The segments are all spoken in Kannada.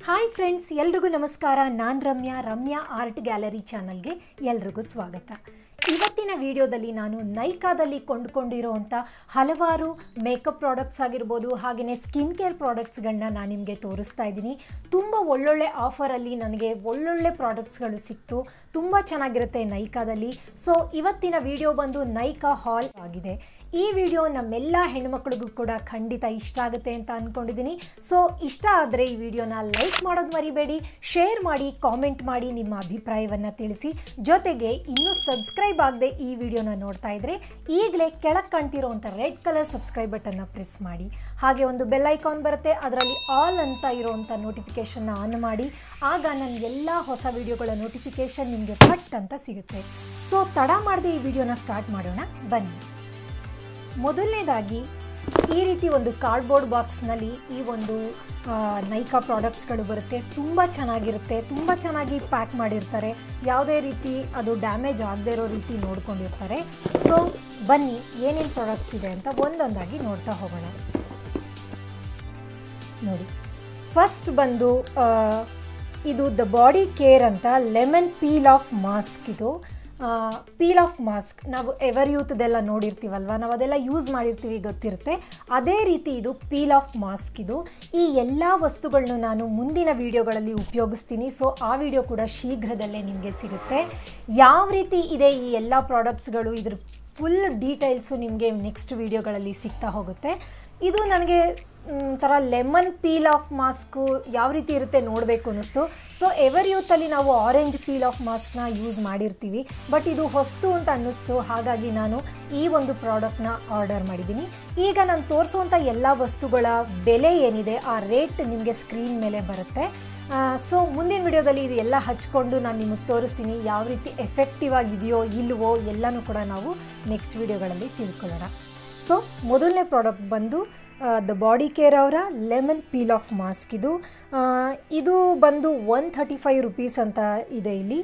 ಹಾಯ್ ಫ್ರೆಂಡ್ಸ್ ಎಲ್ರಿಗೂ ನಮಸ್ಕಾರ ನಾನು ರಮ್ಯಾ ರಮ್ಯಾ ಆರ್ಟ್ ಗ್ಯಾಲರಿ ಚಾನಲ್ಗೆ ಎಲ್ರಿಗೂ ಸ್ವಾಗತ ಇವತ್ತಿನ ವಿಡಿಯೋದಲ್ಲಿ ನಾನು ನೈಕಾದಲ್ಲಿ ಕೊಂಡುಕೊಂಡಿರುವಂಥ ಹಲವಾರು ಮೇಕಪ್ ಪ್ರಾಡಕ್ಟ್ಸ್ ಆಗಿರ್ಬೋದು ಹಾಗೆಯೇ ಸ್ಕಿನ್ ಕೇರ್ ಪ್ರಾಡಕ್ಟ್ಸ್ಗಳನ್ನ ನಾನು ನಿಮಗೆ ತೋರಿಸ್ತಾ ಇದ್ದೀನಿ ತುಂಬ ಒಳ್ಳೊಳ್ಳೆ ಆಫರಲ್ಲಿ ನನಗೆ ಒಳ್ಳೊಳ್ಳೆ ಪ್ರಾಡಕ್ಟ್ಸ್ಗಳು ಸಿಕ್ತು ತುಂಬ ಚೆನ್ನಾಗಿರುತ್ತೆ ನೈಕಾದಲ್ಲಿ ಸೊ ಇವತ್ತಿನ ವಿಡಿಯೋ ಬಂದು ನೈಕಾ ಹಾಲ್ ಆಗಿದೆ ಈ ವಿಡಿಯೋ ನಮ್ಮೆಲ್ಲ ಹೆಣ್ಮಕ್ಳಿಗೂ ಕೂಡ ಖಂಡಿತ ಇಷ್ಟ ಆಗುತ್ತೆ ಅಂತ ಅಂದ್ಕೊಂಡಿದ್ದೀನಿ ಸೊ ಇಷ್ಟ ಆದರೆ ಈ ವಿಡಿಯೋನ ಲೈಕ್ ಮಾಡೋದು ಮರಿಬೇಡಿ ಶೇರ್ ಮಾಡಿ ಕಾಮೆಂಟ್ ಮಾಡಿ ನಿಮ್ಮ ಅಭಿಪ್ರಾಯವನ್ನು ತಿಳಿಸಿ ಜೊತೆಗೆ ಇನ್ನೂ ಸಬ್ಸ್ಕ್ರೈಬ್ ಆಗದೆ ಈ ವಿಡಿಯೋನ ನೋಡ್ತಾ ಇದ್ರೆ ಈಗಲೇ ಕೆಳಗೆ ಕಾಣ್ತಿರೋವಂಥ ರೆಡ್ ಕಲರ್ ಸಬ್ಸ್ಕ್ರೈಬ್ ಬಟನ್ನ ಪ್ರೆಸ್ ಮಾಡಿ ಹಾಗೆ ಒಂದು ಬೆಲ್ ಐಕಾನ್ ಬರುತ್ತೆ ಅದರಲ್ಲಿ ಆಲ್ ಅಂತ ಇರೋವಂಥ ನೋಟಿಫಿಕೇಷನ್ನ ಆನ್ ಮಾಡಿ ಆಗ ನನ್ನ ಎಲ್ಲ ಹೊಸ ವಿಡಿಯೋಗಳ ನೋಟಿಫಿಕೇಷನ್ ನಿಮಗೆ ಪಟ್ ಅಂತ ಸಿಗುತ್ತೆ ಸೊ ತಡ ಮಾಡದೆ ಈ ವಿಡಿಯೋನ ಸ್ಟಾರ್ಟ್ ಮಾಡೋಣ ಬನ್ನಿ ಮೊದಲನೇದಾಗಿ ಈ ರೀತಿ ಒಂದು ಕಾರ್ಡ್ಬೋರ್ಡ್ ಬಾಕ್ಸ್ನಲ್ಲಿ ಈ ಒಂದು ಆ, ನೈಕಾ ಪ್ರಾಡಕ್ಟ್ಸ್ಗಳು ಬರುತ್ತೆ ತುಂಬ ಚೆನ್ನಾಗಿರುತ್ತೆ ತುಂಬ ಚೆನ್ನಾಗಿ ಪ್ಯಾಕ್ ಮಾಡಿರ್ತಾರೆ ಯಾವುದೇ ರೀತಿ ಅದು ಡ್ಯಾಮೇಜ್ ಆಗದೇ ಇರೋ ರೀತಿ ನೋಡ್ಕೊಂಡಿರ್ತಾರೆ ಸೊ ಬನ್ನಿ ಏನೇನು ಪ್ರಾಡಕ್ಟ್ಸ್ ಇದೆ ಅಂತ ಒಂದೊಂದಾಗಿ ನೋಡ್ತಾ ಹೋಗೋಣ ನೋಡಿ ಫಸ್ಟ್ ಬಂದು ಆ, ಇದು ದ ಬಾಡಿ ಕೇರ್ ಅಂತ ಲೆಮನ್ ಪೀಲ್ ಆಫ್ ಮಾಸ್ಕ್ ಇದು ಪೀಲ್ ಆಫ್ ಮಾಸ್ಕ್ ನಾವು ಎವರ್ ಯೂತ್ದೆಲ್ಲ ನೋಡಿರ್ತೀವಲ್ವ ನಾವು ಅದೆಲ್ಲ ಯೂಸ್ ಮಾಡಿರ್ತೀವಿ ಗೊತ್ತಿರುತ್ತೆ ಅದೇ ರೀತಿ ಇದು ಪೀಲ್ ಆಫ್ ಮಾಸ್ಕ್ ಇದು ಈ ಎಲ್ಲ ವಸ್ತುಗಳನ್ನ ನಾನು ಮುಂದಿನ ವಿಡಿಯೋಗಳಲ್ಲಿ ಉಪಯೋಗಿಸ್ತೀನಿ ಸೊ ಆ ವಿಡಿಯೋ ಕೂಡ ಶೀಘ್ರದಲ್ಲೇ ನಿಮಗೆ ಸಿಗುತ್ತೆ ಯಾವ ರೀತಿ ಇದೆ ಈ ಎಲ್ಲ ಪ್ರಾಡಕ್ಟ್ಸ್ಗಳು ಇದ್ರ ಫುಲ್ ಡೀಟೇಲ್ಸು ನಿಮಗೆ ನೆಕ್ಸ್ಟ್ ವಿಡಿಯೋಗಳಲ್ಲಿ ಸಿಗ್ತಾ ಹೋಗುತ್ತೆ ಇದು ನನಗೆ ಥರ ಲೆಮನ್ ಪೀಲ್ ಆಫ್ ಮಾಸ್ಕು ಯಾವ ರೀತಿ ಇರುತ್ತೆ ನೋಡಬೇಕು ಅನ್ನಿಸ್ತು ಸೊ ಎವರ್ ಯೂತಲ್ಲಿ ನಾವು ಆರೆಂಜ್ ಪೀಲ್ ಆಫ್ ಮಾಸ್ಕ್ನ ಯೂಸ್ ಮಾಡಿರ್ತೀವಿ ಬಟ್ ಇದು ಹೊಸ್ತು ಅಂತ ಅನ್ನಿಸ್ತು ಹಾಗಾಗಿ ನಾನು ಈ ಒಂದು ಪ್ರಾಡಕ್ಟ್ನ ಆರ್ಡರ್ ಮಾಡಿದ್ದೀನಿ ಈಗ ನಾನು ತೋರಿಸುವಂಥ ಎಲ್ಲ ವಸ್ತುಗಳ ಬೆಲೆ ಏನಿದೆ ಆ ರೇಟ್ ನಿಮಗೆ ಸ್ಕ್ರೀನ್ ಮೇಲೆ ಬರುತ್ತೆ ಸೊ ಮುಂದಿನ ವಿಡಿಯೋದಲ್ಲಿ ಇದು ಎಲ್ಲ ಹಚ್ಕೊಂಡು ನಾನು ನಿಮಗೆ ತೋರಿಸ್ತೀನಿ ಯಾವ ರೀತಿ ಎಫೆಕ್ಟಿವ್ ಆಗಿದೆಯೋ ಇಲ್ವೋ ಎಲ್ಲನೂ ಕೂಡ ನಾವು ನೆಕ್ಸ್ಟ್ ವಿಡಿಯೋಗಳಲ್ಲಿ ತಿಳ್ಕೊಳ್ಳೋಣ ಸೊ ಮೊದಲನೇ ಪ್ರಾಡಕ್ಟ್ ಬಂದು ದ ಬಾಡಿ ಕೇರ್ ಅವರ ಲೆಮನ್ ಪೀಲ್ ಆಫ್ ಮಾಸ್ಕ್ ಇದು ಆ, ಇದು ಬಂದು ಒನ್ ಥರ್ಟಿ ಫೈವ್ ರುಪೀಸ್ ಅಂತ ಇದೆ ಇಲ್ಲಿ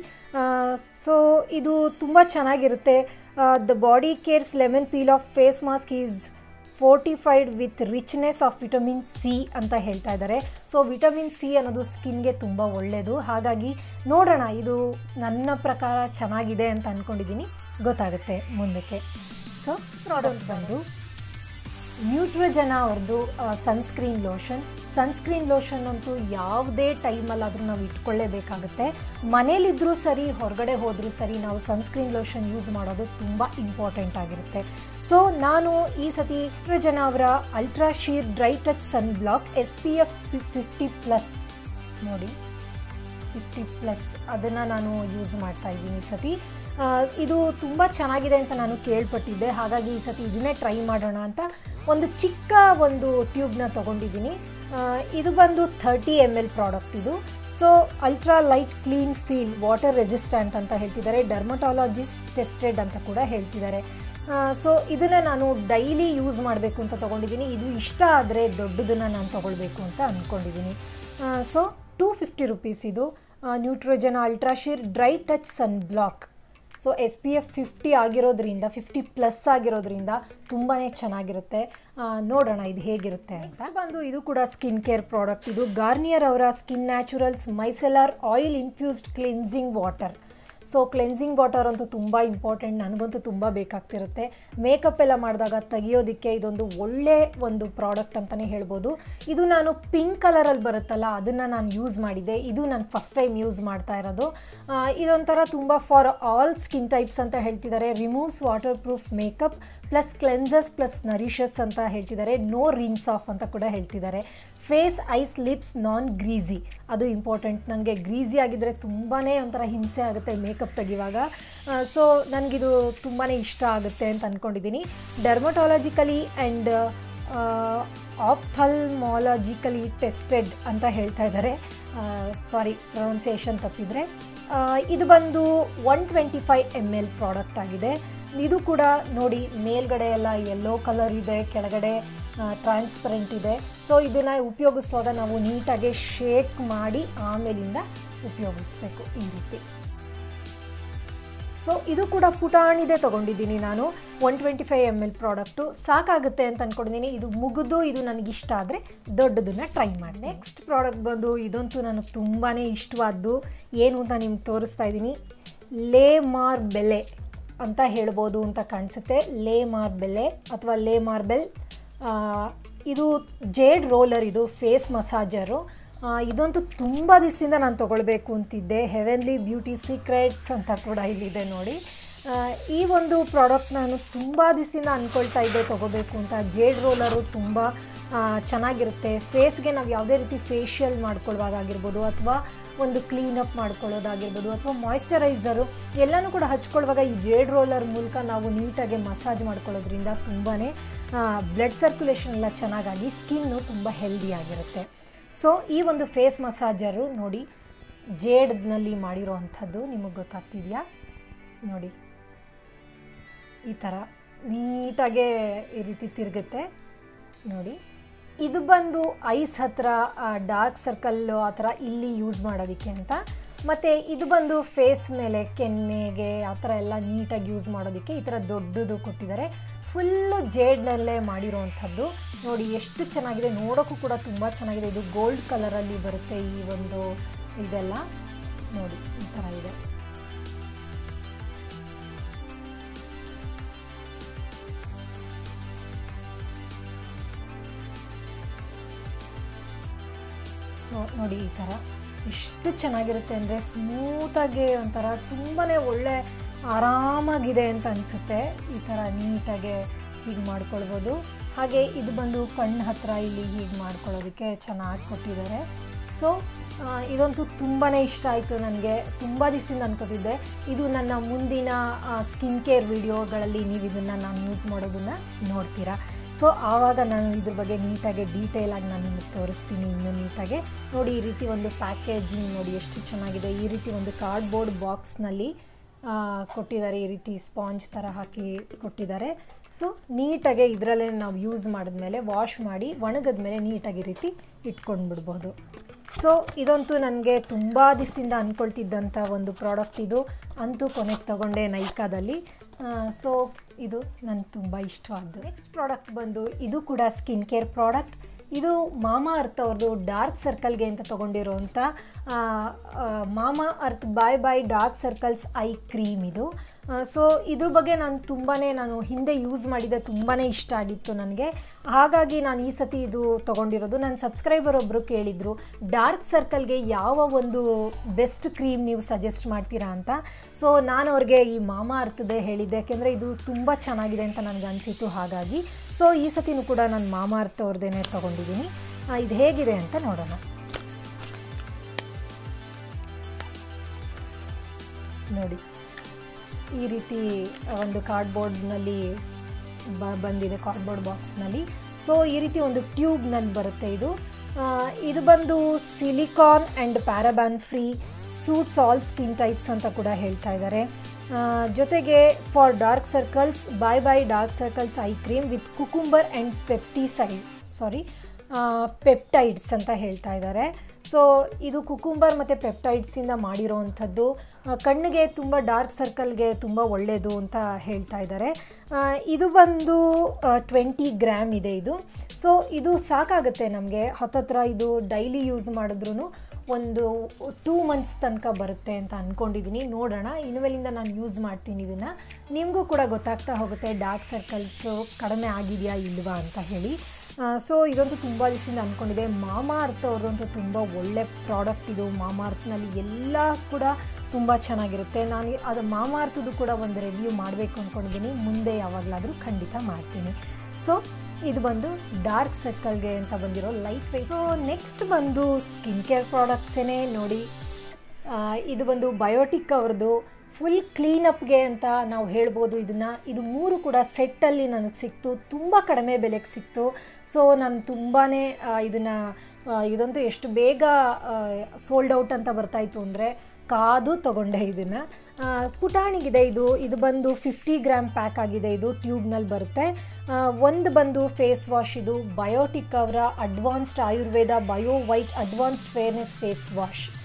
ಸೊ ಇದು ತುಂಬ ಚೆನ್ನಾಗಿರುತ್ತೆ the body care's lemon peel off face mask is fortified with richness of vitamin C ಅಂತ ಹೇಳ್ತಾ ಇದ್ದಾರೆ ಸೊ ವಿಟಮಿನ್ ಸಿ ಅನ್ನೋದು ಸ್ಕಿನ್ಗೆ ತುಂಬ ಒಳ್ಳೆಯದು ಹಾಗಾಗಿ ನೋಡೋಣ ಇದು ನನ್ನ ಪ್ರಕಾರ ಚೆನ್ನಾಗಿದೆ ಅಂತ ಅಂದ್ಕೊಂಡಿದ್ದೀನಿ ಗೊತ್ತಾಗುತ್ತೆ ಮುಂದಕ್ಕೆ ಸೊ ಪ್ರಾಡಕ್ಟ್ ಬಂದು ನ್ಯೂಟ್ರಜನ ಅವ್ರದ್ದು ಸನ್ಸ್ಕ್ರೀನ್ ಲೋಷನ್ ಸನ್ಸ್ಕ್ರೀನ್ ಲೋಷನ್ ಅಂತೂ ಯಾವುದೇ ಟೈಮಲ್ಲಾದರೂ ನಾವು ಇಟ್ಕೊಳ್ಳೇಬೇಕಾಗುತ್ತೆ ಮನೇಲಿದ್ದರೂ ಸರಿ ಹೊರಗಡೆ ಹೋದರೂ ಸರಿ ನಾವು ಸನ್ಸ್ಕ್ರೀನ್ ಲೋಷನ್ ಯೂಸ್ ಮಾಡೋದು ತುಂಬ ಇಂಪಾರ್ಟೆಂಟ್ ಆಗಿರುತ್ತೆ ಸೊ ನಾನು ಈ ಸತಿ ನ್ಯೂಟ್ರಜನ ಅವರ ultra sheer dry touch sun block S P F fifty plus ನೋಡಿ ಫಿಫ್ಟಿ ಪ್ಲಸ್ ಅದನ್ನು ನಾನು ಯೂಸ್ ಮಾಡ್ತಾ ಇದ್ದೀನಿ ಈ ಸತಿ ಆ, ಇದು ತುಂಬ ಚೆನ್ನಾಗಿದೆ ಅಂತ ನಾನು ಕೇಳ್ಪಟ್ಟಿದ್ದೆ ಹಾಗಾಗಿ ಈ ಸತಿ ಇದನ್ನೇ ಟ್ರೈ ಮಾಡೋಣ ಅಂತ ಒಂದು ಚಿಕ್ಕ ಒಂದು ಟ್ಯೂಬ್ನ ತೊಗೊಂಡಿದ್ದೀನಿ ಆ, ಇದು ಬಂದು ಥರ್ಟಿ ಎಮ್ ಎಲ್ ಪ್ರಾಡಕ್ಟ್ ಇದು so ultra light clean feel water resistant ಅಂತ ಹೇಳ್ತಿದ್ದಾರೆ ಡರ್ಮಟಾಲಜಿಸ್ಟ್ ಟೆಸ್ಟೆಡ್ ಅಂತ ಕೂಡ ಹೇಳ್ತಿದ್ದಾರೆ ಸೊ ಇದನ್ನು ನಾನು ಡೈಲಿ ಯೂಸ್ ಮಾಡಬೇಕು ಅಂತ ತೊಗೊಂಡಿದ್ದೀನಿ ಇದು ಇಷ್ಟ ಆದರೆ ದೊಡ್ಡದನ್ನು ನಾನು ತೊಗೊಳ್ಬೇಕು ಅಂತ ಅಂದ್ಕೊಂಡಿದ್ದೀನಿ ಸೊ ಟೂ ಫಿಫ್ಟಿ ರುಪೀಸ್ ಇದು Neutrogena ultra sheer dry touch sun block so S P F fifty ಆಗಿರೋದ್ರಿಂದ ಫಿಫ್ಟಿ ಪ್ಲಸ್ ಆಗಿರೋದ್ರಿಂದ ತುಂಬಾ ಚೆನ್ನಾಗಿರುತ್ತೆ ಆ, ನೋಡೋಣ ಇದು ಹೇಗಿರುತ್ತೆ ಅಂತ ಬಂದು ಇದು ಕೂಡ ಸ್ಕಿನ್ ಕೇರ್ ಪ್ರಾಡಕ್ಟ್ ಇದು ಗಾರ್ನಿಯರ್ ಅವರ skin naturals micellar oil infused cleansing water so cleansing water ಅಂತೂ ತುಂಬ ಇಂಪಾರ್ಟೆಂಟ್ ನನಗಂತೂ ತುಂಬ ಬೇಕಾಗ್ತಿರುತ್ತೆ ಮೇಕಪ್ ಎಲ್ಲ ಮಾಡಿದಾಗ ತೆಗಿಯೋದಕ್ಕೆ ಇದೊಂದು ಒಳ್ಳೆ ಒಂದು ಪ್ರಾಡಕ್ಟ್ ಅಂತಲೇ ಹೇಳ್ಬೋದು ಇದು ನಾನು ಪಿಂಕ್ ಕಲರಲ್ಲಿ ಬರುತ್ತಲ್ಲ ಅದನ್ನು ನಾನು ಯೂಸ್ ಮಾಡಿದ್ದೆ ಇದು ನಾನು ಫಸ್ಟ್ ಟೈಮ್ ಯೂಸ್ ಮಾಡ್ತಾ ಇರೋದು ಆ, ಇದೊಂಥರ ತುಂಬ ಫಾರ್ ಆಲ್ ಸ್ಕಿನ್ ಟೈಪ್ಸ್ ಅಂತ ಹೇಳ್ತಿದ್ದಾರೆ removes waterproof makeup plus cleanses plus nourishes ಅಂತ ಹೇಳ್ತಿದ್ದಾರೆ ನೋ ರಿನ್ಸ್ ಆಫ್ ಅಂತ ಕೂಡ ಹೇಳ್ತಿದ್ದಾರೆ face eyes lips non greasy ಅದು ಇಂಪಾರ್ಟೆಂಟ್ ನನಗೆ ಗ್ರೀಸಿ ಆಗಿದ್ದರೆ ತುಂಬಾ ಒಂಥರ ಹಿಂಸೆ ಆಗುತ್ತೆ ಮೇಕಪ್ ತೆಗಿವಾಗ ಸೊ ನನಗಿದು ತುಂಬಾ ಇಷ್ಟ ಆಗುತ್ತೆ ಅಂತ ಅಂದ್ಕೊಂಡಿದ್ದೀನಿ ಡರ್ಮಟಾಲಜಿಕಲಿ ಆ್ಯಂಡ್ ಆಪ್ಥಲ್ಮಾಲಜಿಕಲಿ ಟೆಸ್ಟೆಡ್ ಅಂತ ಹೇಳ್ತಾ ಇದ್ದಾರೆ ಸಾರಿ ಪ್ರೊನೌನ್ಸಿಯೇಷನ್ ತಪ್ಪಿದರೆ ಆ, ಇದು ಬಂದು one twenty five M L product ಆಗಿದೆ ಇದು ಕೂಡ ನೋಡಿ ಮೇಲ್ಗಡೆ ಎಲ್ಲ ಯೆಲ್ಲೋ ಕಲರ್ ಇದೆ ಕೆಳಗಡೆ ಟ್ರಾನ್ಸ್ಪರೆಂಟ್ ಇದೆ ಸೊ ಇದನ್ನು ಉಪಯೋಗಿಸುವಾಗ ನಾವು ನೀಟಾಗಿ ಶೇಕ್ ಮಾಡಿ ಆಮೇಲಿಂದ ಉಪಯೋಗಿಸ್ಬೇಕು ಈ ರೀತಿ ಸೊ ಇದು ಕೂಡ ಪುಟಾಣಿದೆ ತೊಗೊಂಡಿದ್ದೀನಿ ನಾನು one twenty five M L product ಸಾಕಾಗುತ್ತೆ ಅಂತ ಅಂದ್ಕೊಂಡಿದ್ದೀನಿ ಇದು ಮುಗಿದು ಇದು ನನಗಿಷ್ಟ ಆದರೆ ದೊಡ್ಡದನ್ನು ಟ್ರೈ ಮಾಡಿ ನೆಕ್ಸ್ಟ್ ಪ್ರಾಡಕ್ಟ್ ಬಂದು ಇದಂತೂ ನನಗೆ ತುಂಬಾ ಇಷ್ಟವಾದ್ದು ಏನು ಅಂತ ನಿಮ್ಗೆ ತೋರಿಸ್ತಾ ಇದ್ದೀನಿ ಲೇ ಮಾರ್ ಬೆಲೆ ಅಂತ ಹೇಳ್ಬೋದು ಅಂತ ಕಾಣಿಸುತ್ತೆ ಲೇ ಮಾರ್ ಬೆಲೆ ಅಥವಾ ಲೇ ಮಾರ್ಬೆಲ್ ಇದು ಜೇಡ್ ರೋಲರ್ ಇದು ಫೇಸ್ ಮಸಾಜರು ಇದಂತೂ ತುಂಬ ದಿವಸದಿಂದ ನಾನು ತೊಗೊಳ್ಬೇಕು ಅಂತಿದ್ದೆ ಹೆವೆನ್ಲಿ ಬ್ಯೂಟಿ ಸೀಕ್ರೆಟ್ಸ್ ಅಂತ ಕೂಡ ಇಲ್ಲಿದೆ ನೋಡಿ ಆ, ಈ ಒಂದು ಪ್ರಾಡಕ್ಟ್ ನಾನು ತುಂಬ ದಿವಸದಿಂದ ಅಂದ್ಕೊಳ್ತಾ ಇದ್ದೆ ತೊಗೋಬೇಕು ಅಂತ ಜೇಡ್ ರೋಲರು ತುಂಬ ಆ, ಚೆನ್ನಾಗಿರುತ್ತೆ ಫೇಸ್ಗೆ ನಾವು ಯಾವುದೇ ರೀತಿ ಫೇಶಿಯಲ್ ಮಾಡ್ಕೊಳ್ಳುವಾಗ ಆಗಿರ್ಬೋದು ಅಥವಾ ಒಂದು ಕ್ಲೀನಪ್ ಮಾಡ್ಕೊಳ್ಳೋದಾಗಿರ್ಬೋದು ಅಥವಾ ಮಾಯ್ಶ್ಚರೈಸರು ಎಲ್ಲನೂ ಕೂಡ ಹಚ್ಕೊಳ್ಳುವಾಗ ಈ ಜೇಡ್ ರೋಲರ್ ಮೂಲಕ ನಾವು ನೀಟಾಗಿ ಮಸಾಜ್ ಮಾಡ್ಕೊಳ್ಳೋದ್ರಿಂದ ತುಂಬಾ ಬ್ಲಡ್ ಸರ್ಕ್ಯುಲೇಷನ್ ಎಲ್ಲ ಚೆನ್ನಾಗಾಗಿ ಸ್ಕಿನ್ನು ತುಂಬ ಹೆಲ್ದಿಯಾಗಿರುತ್ತೆ ಸೊ ಈ ಒಂದು ಫೇಸ್ ಮಸಾಜರು ನೋಡಿ ಜೇಡ್ನಲ್ಲಿ ಮಾಡಿರೋ ಅಂಥದ್ದು ನಿಮಗೆ ಗೊತ್ತಾಗ್ತಿದೆಯಾ ನೋಡಿ ಈ ಥರ ನೀಟಾಗೆ ಈ ರೀತಿ ತಿರುಗುತ್ತೆ ನೋಡಿ ಇದು ಬಂದು ಐಸ್ ಹತ್ರ ಡಾರ್ಕ್ ಸರ್ಕಲ್ಲು ಆ ಥರ ಇಲ್ಲಿ ಯೂಸ್ ಮಾಡೋದಕ್ಕೆ ಅಂತ ಮತ್ತು ಇದು ಬಂದು ಫೇಸ್ ಮೇಲೆ ಕೆನ್ನೆಗೆ ಆ ಥರ ಎಲ್ಲ ನೀಟಾಗಿ ಯೂಸ್ ಮಾಡೋದಕ್ಕೆ ಈ ಥರ ದೊಡ್ಡದು ಕೊಟ್ಟಿದ್ದಾರೆ ಫುಲ್ಲು ಜೇಡ್ನಲ್ಲೇ ಮಾಡಿರೋವಂಥದ್ದು ನೋಡಿ ಎಷ್ಟು ಚೆನ್ನಾಗಿದೆ ನೋಡೋಕ್ಕೂ ಕೂಡ ತುಂಬ ಚೆನ್ನಾಗಿದೆ ಇದು ಗೋಲ್ಡ್ ಕಲರಲ್ಲಿ ಬರುತ್ತೆ ಈ ಒಂದು ಇದೆಲ್ಲ ನೋಡಿ ಈ ಥರ ಇದೆ ಸೊ ನೋಡಿ ಈ ಥರ ಎಷ್ಟು ಚೆನ್ನಾಗಿರುತ್ತೆ ಅಂದರೆ ಸ್ಮೂತಾಗಿ ಒಂಥರ ತುಂಬಾ ಒಳ್ಳೆ ಆರಾಮಾಗಿದೆ ಅಂತ ಅನಿಸುತ್ತೆ ಈ ಥರ ನೀಟಾಗೆ ಹೀಗೆ ಮಾಡ್ಕೊಳ್ಬೋದು ಹಾಗೆ ಇದು ಬಂದು ಕಣ್ಣು ಹತ್ರ ಇಲ್ಲಿ ಹೀಗೆ ಮಾಡ್ಕೊಳ್ಳೋದಕ್ಕೆ ಚೆನ್ನಾಗಿ ಕೊಟ್ಟಿದ್ದಾರೆ ಸೊ ಇದಂತೂ ತುಂಬಾ ಇಷ್ಟ ಆಯಿತು ನನಗೆ ತುಂಬ ದಿವಸದಿಂದ ಅನ್ಕೋತಿದ್ದೆ ಇದು ನನ್ನ ಮುಂದಿನ ಸ್ಕಿನ್ ಕೇರ್ ವಿಡಿಯೋಗಳಲ್ಲಿ ನೀವು ಇದನ್ನು ನಾನು ಯೂಸ್ ಮಾಡೋದನ್ನು ನೋಡ್ತೀರಾ ಸೊ ಆವಾಗ ನಾನು ಇದ್ರ ಬಗ್ಗೆ ನೀಟಾಗಿ ಡೀಟೇಲಾಗಿ ನಾನು ನಿಮಗೆ ತೋರಿಸ್ತೀನಿ ಇನ್ನೂ ನೀಟಾಗಿ ನೋಡಿ ಈ ರೀತಿ ಒಂದು ಪ್ಯಾಕೇಜಿಂಗ್ ನೋಡಿ ಎಷ್ಟು ಚೆನ್ನಾಗಿದೆ ಈ ರೀತಿ ಒಂದು ಕಾರ್ಡ್ಬೋರ್ಡ್ ಬಾಕ್ಸ್ನಲ್ಲಿ ಕೊಟ್ಟಿದ್ದಾರೆ ಈ ರೀತಿ ಸ್ಪಾಂಜ್ ಥರ ಹಾಕಿ ಕೊಟ್ಟಿದ್ದಾರೆ ಸೊ ನೀಟಾಗೆ ಇದರಲ್ಲೇ ನಾವು ಯೂಸ್ ಮಾಡಿದ್ಮೇಲೆ ವಾಶ್ ಮಾಡಿ ಒಣಗಿದ ಮೇಲೆ ನೀಟಾಗಿ ಈ ರೀತಿ ಇಟ್ಕೊಂಡು ಬಿಡ್ಬೋದು ಸೊ ಇದಂತೂ ನನಗೆ ತುಂಬ ದಿವಸದಿಂದ ಅಂದ್ಕೊಳ್ತಿದ್ದಂಥ ಒಂದು ಪ್ರಾಡಕ್ಟ್ ಇದು ಅಂತೂ ಕೊನೆಗೆ ತಗೊಂಡೆ ನೈಕಾದಲ್ಲಿ ಸೊ ಇದು ನನಗೆ ತುಂಬ ಇಷ್ಟವಾದ್ದು ನೆಕ್ಸ್ಟ್ ಪ್ರಾಡಕ್ಟ್ ಬಂದು ಇದು ಕೂಡ ಸ್ಕಿನ್ ಕೇರ್ ಪ್ರಾಡಕ್ಟ್ ಇದು ಮಾಮಾ ಅರ್ತ್ ಅವ್ರದ್ದು ಡಾರ್ಕ್ ಸರ್ಕಲ್ಗೆ ಅಂತ ತೊಗೊಂಡಿರೋಂಥ Mamaearth bye bye dark circles eye cream ಇದು ಸೊ ಇದ್ರ ಬಗ್ಗೆ ನಾನು ತುಂಬಾ ನಾನು ಹಿಂದೆ ಯೂಸ್ ಮಾಡಿದ್ದೆ ತುಂಬಾ ಇಷ್ಟ ಆಗಿತ್ತು ನನಗೆ ಹಾಗಾಗಿ ನಾನು ಈ ಸತಿ ಇದು ತೊಗೊಂಡಿರೋದು ನನ್ನ ಸಬ್ಸ್ಕ್ರೈಬರ್ ಒಬ್ಬರು ಕೇಳಿದರು ಡಾರ್ಕ್ ಸರ್ಕಲ್ಗೆ ಯಾವ ಒಂದು ಬೆಸ್ಟ್ ಕ್ರೀಮ್ ನೀವು ಸಜೆಸ್ಟ್ ಮಾಡ್ತೀರಾ ಅಂತ ಸೊ ನಾನು ಅವ್ರಿಗೆ ಈ ಮಾಮಾ ಅರ್ಥದೇ ಹೇಳಿದ್ದೆ ಯಾಕೆಂದರೆ ಇದು ತುಂಬ ಚೆನ್ನಾಗಿದೆ ಅಂತ ನನಗೆ ಅನಿಸಿತು ಹಾಗಾಗಿ ಸೊ ಈ ಸತಿನೂ ಕೂಡ ನಾನು ಮಾಮಾ ಅರ್ಥ ಅವ್ರದ್ದೇನೆ ತೊಗೊಂಡಿದ್ದೀನಿ ಆ, ಇದು ಹೇಗಿದೆ ಅಂತ ನೋಡೋಣ ನೋಡಿ ಈ ರೀತಿ ಒಂದು ಕಾರ್ಡ್ಬೋರ್ಡ್ನಲ್ಲಿ ಬ ಬಂದಿದೆ ಕಾರ್ಡ್ಬೋರ್ಡ್ ಬಾಕ್ಸ್ನಲ್ಲಿ ಸೊ ಈ ರೀತಿ ಒಂದು ಟ್ಯೂಬ್ನಲ್ಲಿ ಬರುತ್ತೆ ಇದು ಆ, ಇದು ಬಂದು silicone and paraben free suits all skin types ಅಂತ ಕೂಡ ಹೇಳ್ತಾ ಇದ್ದಾರೆ ಆ, ಜೊತೆಗೆ for dark circles bye bye dark circles eye cream with cucumber and ಪೆಪ್ಟಿಸೈಡ್ ಸಾರಿ ಪೆಪ್ಟೈಡ್ಸ್ ಅಂತ ಹೇಳ್ತಾ ಇದ್ದಾರೆ ಸೊ ಇದು ಕುಕುಂಬರ್ ಮತ್ತು ಪೆಪ್ಟೈಡ್ಸಿಂದ ಮಾಡಿರೋವಂಥದ್ದು ಆ, ಕಣ್ಣಿಗೆ ತುಂಬ ಡಾರ್ಕ್ ಸರ್ಕಲ್ಗೆ ತುಂಬ ಒಳ್ಳೆಯದು ಅಂತ ಹೇಳ್ತಾ ಇದ್ದಾರೆ ಆ, ಇದು ಬಂದು ಟ್ವೆಂಟಿ ಗ್ರಾಮ್ ಇದೆ ಇದು ಸೊ ಇದು ಸಾಕಾಗುತ್ತೆ ನಮಗೆ ಹತ್ತತ್ರ ಇದು ಡೈಲಿ ಯೂಸ್ ಮಾಡಿದ್ರೂ ಒಂದು ಟೂ ಮಂತ್ಸ್ ತನಕ ಬರುತ್ತೆ ಅಂತ ಅಂದ್ಕೊಂಡಿದ್ದೀನಿ ನೋಡೋಣ ಇನ್ಮೇಲಿಂದ ನಾನು ಯೂಸ್ ಮಾಡ್ತೀನಿ ಇದನ್ನು ನಿಮಗೂ ಕೂಡ ಗೊತ್ತಾಗ್ತಾ ಹೋಗುತ್ತೆ ಡಾರ್ಕ್ ಸರ್ಕಲ್ಸು ಕಡಿಮೆ ಆಗಿದೆಯಾ ಇಲ್ವಾ ಅಂತ ಹೇಳಿ ಸೊ ಇದಂತೂ ತುಂಬ ದಿವಸದಿಂದ ಅಂದ್ಕೊಂಡಿದೆ ಮಾಮಾ ಅರ್ಥ ಅವ್ರದ್ದಂತೂ ತುಂಬ ಒಳ್ಳೆ ಪ್ರಾಡಕ್ಟ್ ಇದು ಮಾಮಾ ಅರ್ಥನಲ್ಲಿ ಎಲ್ಲ ಕೂಡ ತುಂಬ ಚೆನ್ನಾಗಿರುತ್ತೆ ನಾನು ಅದು ಮಾಮಾ ಅರ್ಥದ್ದು ಕೂಡ ಒಂದು ರಿವ್ಯೂ ಮಾಡಬೇಕು ಅಂದ್ಕೊಂಡಿದ್ದೀನಿ ಮುಂದೆ ಯಾವಾಗಲಾದರೂ ಖಂಡಿತ ಮಾಡ್ತೀನಿ ಸೊ ಇದು ಬಂದು ಡಾರ್ಕ್ ಸರ್ಕಲ್ಗೆ ಅಂತ ಬಂದಿರೋ ಲೈಟ್ ವೈಟ್ ಸೊ ನೆಕ್ಸ್ಟ್ ಬಂದು ಸ್ಕಿನ್ ಕೇರ್ ಪ್ರಾಡಕ್ಟ್ಸೇ ನೋಡಿ ಆ, ಇದು ಬಂದು ಬಯೋಟಿಕ್ ಅವ್ರದ್ದು ಫುಲ್ ಕ್ಲೀನಪ್ಗೆ ಅಂತ ನಾವು ಹೇಳ್ಬೋದು ಇದನ್ನು ಇದು ಮೂರು ಕೂಡ ಸೆಟ್ಟಲ್ಲಿ ನನಗೆ ಸಿಕ್ತು ತುಂಬ ಕಡಿಮೆ ಬೆಲೆಗೆ ಸಿಕ್ತು ಸೊ ನಾನು ತುಂಬಾ ಇದನ್ನು ಇದಂತೂ ಎಷ್ಟು ಬೇಗ ಸೋಲ್ಡ್ ಔಟ್ ಅಂತ ಬರ್ತಾಯಿತ್ತು ಅಂದರೆ ಕಾದು ತಗೊಂಡೆ ಇದನ್ನು ಪುಟಾಣಿಗಿದೆ ಇದು ಇದು ಬಂದು ಫಿಫ್ಟಿ ಗ್ರಾಮ್ ಪ್ಯಾಕ್ ಆಗಿದೆ ಇದು ಟ್ಯೂಬ್ನಲ್ಲಿ ಬರುತ್ತೆ ಆ, ಒಂದು ಬಂದು ಫೇಸ್ ವಾಶ್ ಇದು ಬಯೋಟಿಕ್ ಅವರ advanced Ayurveda bio white advanced fairness face wash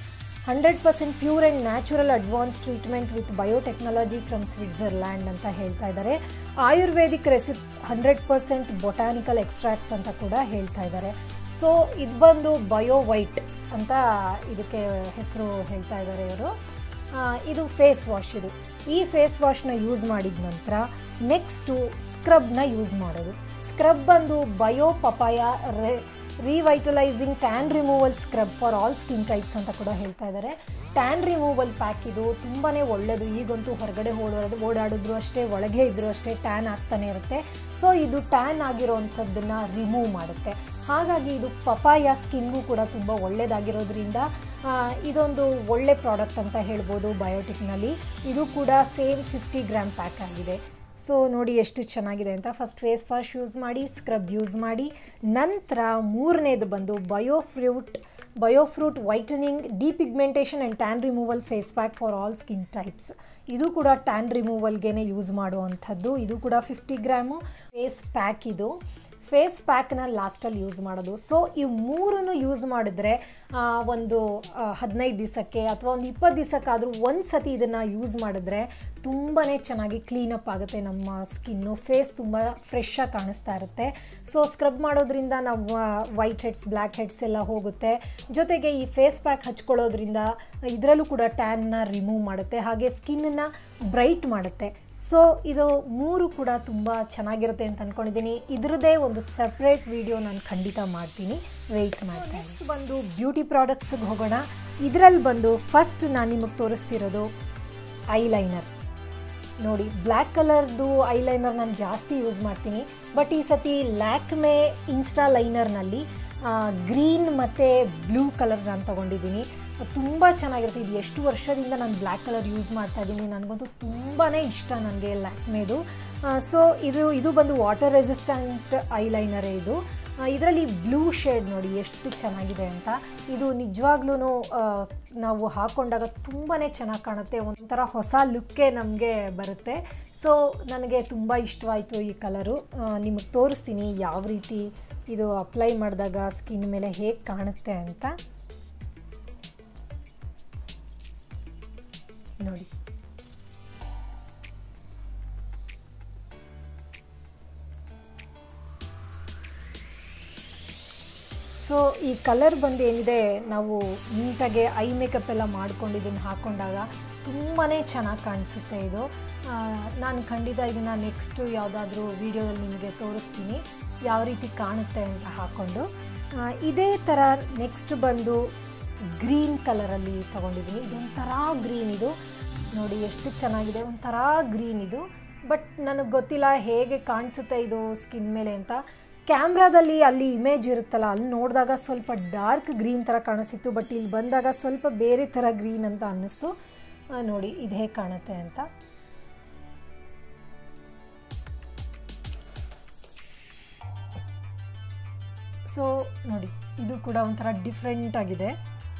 hundred percent pure and natural advance treatment with biotechnology from Switzerland ಅಂತ ಹೇಳ್ತಾ ಇದ್ದಾರೆ Ayurvedic recipe hundred percent botanical extracts ಅಂತ ಕೂಡ ಹೇಳ್ತಾ ಇದ್ದಾರೆ ಸೊ ಇದು ಬಂದು ಬಯೋ ವೈಟ್ ಅಂತ ಇದಕ್ಕೆ ಹೆಸರು ಹೇಳ್ತಾ ಇದ್ದಾರೆ ಇವರು ಆ, ಇದು ಫೇಸ್ ವಾಶ್ ಇದು ಈ ಫೇಸ್ ವಾಶ್ನ ಯೂಸ್ ಮಾಡಿದ ನಂತರ ನೆಕ್ಸ್ಟು ಸ್ಕ್ರಬ್ನ ಯೂಸ್ ಮಾಡೋದು ಸ್ಕ್ರಬ್ ಬಂದು ಬಯೋ ಪಪಾಯ ರೇ revitalizing tan removal scrub for all skin types ಅಂತ ಕೂಡ ಹೇಳ್ತಾ ಇದ್ದಾರೆ ಟ್ಯಾನ್ ರಿಮೂವಲ್ ಪ್ಯಾಕ್ ಇದು ತುಂಬಾ ಒಳ್ಳೆಯದು ಈಗಂತೂ ಹೊರಗಡೆ ಓಡಾಡೋದು ಓಡಾಡಿದ್ರು ಅಷ್ಟೇ ಒಳಗೆ ಇದ್ರೂ ಅಷ್ಟೇ ಟ್ಯಾನ್ ಆಗ್ತಾನೆ ಇರುತ್ತೆ ಸೊ ಇದು ಟ್ಯಾನ್ ಆಗಿರೋವಂಥದ್ದನ್ನು ರಿಮೂವ್ ಮಾಡುತ್ತೆ ಹಾಗಾಗಿ ಇದು ಪಪಾಯ ಸ್ಕಿನ್ಗೂ ಕೂಡ ತುಂಬ ಒಳ್ಳೆಯದಾಗಿರೋದ್ರಿಂದ ಆ, ಇದೊಂದು ಒಳ್ಳೆ ಪ್ರಾಡಕ್ಟ್ ಅಂತ ಹೇಳ್ಬೋದು ಬಯೋಟಿಕ್ನಲ್ಲಿ ಇದು ಕೂಡ ಸೇಮ್ ಫಿಫ್ಟಿ ಗ್ರಾಮ್ ಪ್ಯಾಕ್ ಆಗಿದೆ ಸೊ ನೋಡಿ ಎಷ್ಟು ಚೆನ್ನಾಗಿದೆ ಅಂತ ಫಸ್ಟ್ ಫೇಸ್ ವಾಶ್ ಯೂಸ್ ಮಾಡಿ ಸ್ಕ್ರಬ್ ಯೂಸ್ ಮಾಡಿ ನಂತರ ಮೂರನೇದು ಬಂದು bio fruit bio fruit whitening depigmentation and tan removal face pack for all skin types ಇದು ಕೂಡ ಟ್ಯಾನ್ ರಿಮೂವಲ್ಗೆ ಯೂಸ್ ಮಾಡುವಂಥದ್ದು ಇದು ಕೂಡ ಫಿಫ್ಟಿ ಗ್ರಾಮು ಫೇಸ್ ಪ್ಯಾಕ್ ಇದು ಫೇಸ್ ಪ್ಯಾಕ್ನ ಲಾಸ್ಟಲ್ಲಿ ಯೂಸ್ ಮಾಡೋದು ಸೊ ಈ ಮೂರನ್ನು ಯೂಸ್ ಮಾಡಿದ್ರೆ ಆ, ಒಂದು ಹದಿನೈದು ದಿವಸಕ್ಕೆ ಅಥವಾ ಒಂದು ಇಪ್ಪತ್ತು ದಿವಸಕ್ಕಾದರೂ ಒಂದು ಸತಿ ಇದನ್ನು ಯೂಸ್ ಮಾಡಿದ್ರೆ ತುಂಬಾ ಚೆನ್ನಾಗಿ ಕ್ಲೀನಪ್ ಆಗುತ್ತೆ ನಮ್ಮ ಸ್ಕಿನ್ನು ಫೇಸ್ ತುಂಬ ಫ್ರೆಶ್ ಆಗಿ ಕಾಣಿಸ್ತಾ ಇರುತ್ತೆ ಸೊ ಸ್ಕ್ರಬ್ ಮಾಡೋದ್ರಿಂದ ನಾವು ವೈಟ್ ಹೆಡ್ಸ್ ಬ್ಲ್ಯಾಕ್ ಹೆಡ್ಸ್ ಎಲ್ಲ ಹೋಗುತ್ತೆ ಜೊತೆಗೆ ಈ ಫೇಸ್ ಪ್ಯಾಕ್ ಹಚ್ಕೊಳ್ಳೋದ್ರಿಂದ ಇದರಲ್ಲೂ ಕೂಡ ಟ್ಯಾನ್ನ ರಿಮೂವ್ ಮಾಡುತ್ತೆ ಹಾಗೆ ಸ್ಕಿನ್ನನ್ನು ಬ್ರೈಟ್ ಮಾಡುತ್ತೆ ಸೊ ಇದು ಮೂರು ಕೂಡ ತುಂಬ ಚೆನ್ನಾಗಿರುತ್ತೆ ಅಂತ ಅಂದ್ಕೊಂಡಿದ್ದೀನಿ ಇದರದ್ದೇ ಒಂದು ಸಪ್ರೇಟ್ ವಿಡಿಯೋ ನಾನು ಖಂಡಿತ ಮಾಡ್ತೀನಿ ವೆಯ್ಟ್ ಮಾಡ್ತೀನಿ ನೆಕ್ಸ್ಟ್ ಬಂದು ಬ್ಯೂಟಿ ಪ್ರಾಡಕ್ಟ್ಸ್ಗೆ ಹೋಗೋಣ ಇದರಲ್ಲಿ ಬಂದು ಫಸ್ಟ್ ನಾನು ನಿಮಗೆ ತೋರಿಸ್ತಿರೋದು ಐಲೈನರ್ ನೋಡಿ ಬ್ಲ್ಯಾಕ್ ಕಲರ್ದು ಐಲೈನರ್ ನಾನು ಜಾಸ್ತಿ ಯೂಸ್ ಮಾಡ್ತೀನಿ ಬಟ್ ಈ ಸತಿ ಲ್ಯಾಕ್ಮೆ ಇನ್ಸ್ಟಾ ಲೈನರ್ನಲ್ಲಿ ಗ್ರೀನ್ ಮತ್ತು ಬ್ಲೂ ಕಲರ್ ನಾನು ತೊಗೊಂಡಿದ್ದೀನಿ ತುಂಬ ಚೆನ್ನಾಗಿರುತ್ತೆ ಇದು ಎಷ್ಟು ವರ್ಷದಿಂದ ನಾನು ಬ್ಲ್ಯಾಕ್ ಕಲರ್ ಯೂಸ್ ಮಾಡ್ತಾ ಇದ್ದೀನಿ ನನಗಂತೂ ತುಂಬಾ ಇಷ್ಟ ನನಗೆ ಲ್ಯಾಕ್ಮೇದು ಸೊ ಇದು ಇದು ಬಂದು ವಾಟರ್ ರೆಸಿಸ್ಟೆಂಟ್ ಐಲೈನರೇ ಇದು ಇದರಲ್ಲಿ ಬ್ಲೂ ಶೇಡ್ ನೋಡಿ ಎಷ್ಟು ಚೆನ್ನಾಗಿದೆ ಅಂತ ಇದು ನಿಜವಾಗ್ಲೂ ನಾವು ಹಾಕೊಂಡಾಗ ತುಂಬಾ ಚೆನ್ನಾಗಿ ಕಾಣುತ್ತೆ ಒಂಥರ ಹೊಸ ಲುಕ್ಕೇ ನಮಗೆ ಬರುತ್ತೆ ಸೊ ನನಗೆ ತುಂಬ ಇಷ್ಟವಾಯಿತು ಈ ಕಲರು ನಿಮಗೆ ತೋರಿಸ್ತೀನಿ ಯಾವ ರೀತಿ ಇದು ಅಪ್ಲೈ ಮಾಡಿದಾಗ ಸ್ಕಿನ್ ಮೇಲೆ ಹೇಗೆ ಕಾಣುತ್ತೆ ಅಂತ ನೋಡಿ ಸೊ ಈ ಕಲರ್ ಬಂದು ಏನಿದೆ ನಾವು ನೀಟಾಗೆ ಐ ಮೇಕಪ್ ಎಲ್ಲ ಮಾಡ್ಕೊಂಡು ಇದನ್ನು ಹಾಕ್ಕೊಂಡಾಗ ತುಂಬಾ ಚೆನ್ನಾಗಿ ಕಾಣಿಸುತ್ತೆ ಇದು ಆ, ನಾನು ಖಂಡಿತ ಇದನ್ನು ನೆಕ್ಸ್ಟು ಯಾವುದಾದ್ರೂ ವೀಡಿಯೋದಲ್ಲಿ ನಿಮಗೆ ತೋರಿಸ್ತೀನಿ ಯಾವ ರೀತಿ ಕಾಣುತ್ತೆ ಅಂತ ಹಾಕ್ಕೊಂಡು ಆ, ಇದೇ ಥರ ನೆಕ್ಸ್ಟ್ ಬಂದು ಗ್ರೀನ್ ಕಲರಲ್ಲಿ ತೊಗೊಂಡಿದ್ದೀನಿ ಇದೊಂಥರ ಗ್ರೀನ್ ಇದು ನೋಡಿ ಎಷ್ಟು ಚೆನ್ನಾಗಿದೆ ಒಂಥರ ಗ್ರೀನ್ ಇದು ಬಟ್ ನನಗೆ ಗೊತ್ತಿಲ್ಲ ಹೇಗೆ ಕಾಣಿಸುತ್ತೆ ಇದು ಸ್ಕಿನ್ ಮೇಲೆ ಅಂತ ಕ್ಯಾಮ್ರಾದಲ್ಲಿ ಅಲ್ಲಿ ಇಮೇಜ್ ಇರುತ್ತಲ್ಲ ಅಲ್ಲಿ ನೋಡಿದಾಗ ಸ್ವಲ್ಪ ಡಾರ್ಕ್ ಗ್ರೀನ್ ಥರ ಕಾಣಿಸ್ತಿತ್ತು ಬಟ್ ಇಲ್ಲಿ ಬಂದಾಗ ಸ್ವಲ್ಪ ಬೇರೆ ಥರ ಗ್ರೀನ್ ಅಂತ ಅನ್ನಿಸ್ತು ಆ, ನೋಡಿ ಇದು ಹೇಗೆ ಕಾಣುತ್ತೆ ಅಂತ ಸೊ ನೋಡಿ ಇದು ಕೂಡ ಒಂಥರ ಡಿಫ್ರೆಂಟ್ ಆಗಿದೆ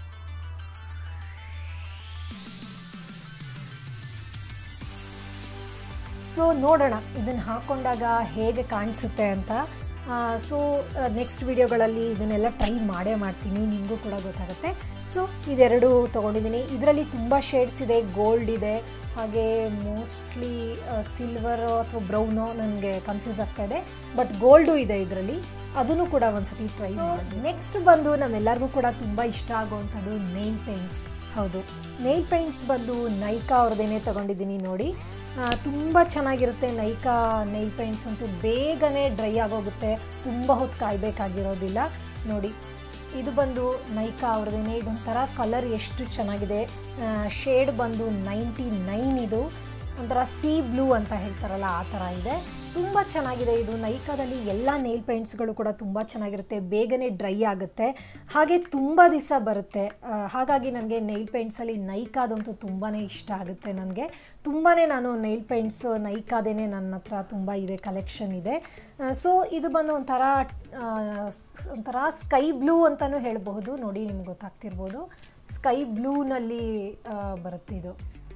ಸೊ ನೋಡೋಣ ಇದನ್ನು ಹಾಕ್ಕೊಂಡಾಗ ಹೇಗೆ ಕಾಣಿಸುತ್ತೆ ಅಂತ ಸೊ ನೆಕ್ಸ್ಟ್ ವಿಡಿಯೋಗಳಲ್ಲಿ ಇದನ್ನೆಲ್ಲ ಟ್ರೈ ಮಾಡೇ ಮಾಡ್ತೀನಿ ನಿಮಗೂ ಕೂಡ ಗೊತ್ತಾಗುತ್ತೆ ಸೊ ಇದೆರಡು ತೊಗೊಂಡಿದ್ದೀನಿ ಇದರಲ್ಲಿ ತುಂಬ ಶೇಡ್ಸ್ ಇದೆ ಗೋಲ್ಡ್ ಇದೆ ಹಾಗೆ ಮೋಸ್ಟ್ಲಿ ಸಿಲ್ವರ್ ಅಥವಾ ಬ್ರೌನು ನನಗೆ ಕನ್ಫ್ಯೂಸ್ ಆಗ್ತಾ ಇದೆ ಬಟ್ ಗೋಲ್ಡು ಇದೆ ಇದರಲ್ಲಿ ಅದನ್ನು ಕೂಡ ಒಂದ್ಸತಿ ಟ್ರೈ ಮಾಡಿ ನೆಕ್ಸ್ಟ್ ಬಂದು ನಮ್ಮೆಲ್ಲರಿಗೂ ಕೂಡ ತುಂಬ ಇಷ್ಟ ಆಗುವಂಥದ್ದು ನೇಲ್ ಪೇಂಟ್ಸ್ ಹೌದು ನೇಲ್ ಪೇಂಟ್ಸ್ ಬಂದು ನೈಕಾ ಅವ್ರದ್ದೇನೆ ತೊಗೊಂಡಿದ್ದೀನಿ ನೋಡಿ ತುಂಬ ಚೆನ್ನಾಗಿರುತ್ತೆ ನೈಕಾ ನೈಲ್ ಪೇಂಟ್ಸ್ ಅಂತೂ ಬೇಗನೆ ಡ್ರೈ ಆಗೋಗುತ್ತೆ ತುಂಬ ಹೊತ್ತು ಕಾಯಬೇಕಾಗಿರೋದಿಲ್ಲ ನೋಡಿ ಇದು ಬಂದು ನೈಕಾ ಅವ್ರದ್ದೇನೆ ಇದೊಂಥರ ಕಲರ್ ಎಷ್ಟು ಚೆನ್ನಾಗಿದೆ ಶೇಡ್ ಬಂದು ನೈಂಟಿ ನೈನ್ ಇದು ಒಂಥರ ಸಿ ಬ್ಲೂ ಅಂತ ಹೇಳ್ತಾರಲ್ಲ ಆ ಥರ ಇದೆ ತುಂಬ ಚೆನ್ನಾಗಿದೆ ಇದು ನೈಕಾದಲ್ಲಿ ಎಲ್ಲ ನೇಲ್ ಪೇಂಟ್ಸ್ಗಳು ಕೂಡ ತುಂಬ ಚೆನ್ನಾಗಿರುತ್ತೆ ಬೇಗನೆ ಡ್ರೈ ಆಗುತ್ತೆ ಹಾಗೆ ತುಂಬ ದಿವಸ ಬರುತ್ತೆ ಆ, ಹಾಗಾಗಿ ನನಗೆ ನೈಲ್ ಪೇಂಟ್ಸಲ್ಲಿ ನೈಕಾದಂತೂ ತುಂಬಾ ಇಷ್ಟ ಆಗುತ್ತೆ ನನಗೆ ತುಂಬಾ ನಾನು ನೈಲ್ ಪೇಂಟ್ಸು ನೈಕಾದೇನೆ ನನ್ನ ಹತ್ರ ತುಂಬ ಇದೆ ಕಲೆಕ್ಷನ್ ಇದೆ ಸೊ ಇದು ಬಂದು ಒಂಥರ ಆ, ಸ್- ಒಂಥರ ಸ್ಕೈ ಬ್ಲೂ ಅಂತಲೂ ಹೇಳಬಹುದು ನೋಡಿ ನಿಮ್ಗೆ ಗೊತ್ತಾಗ್ತಿರ್ಬೋದು ಸ್ಕೈ ಬ್ಲೂನಲ್ಲಿ ಬರುತ್ತೆ ಇದು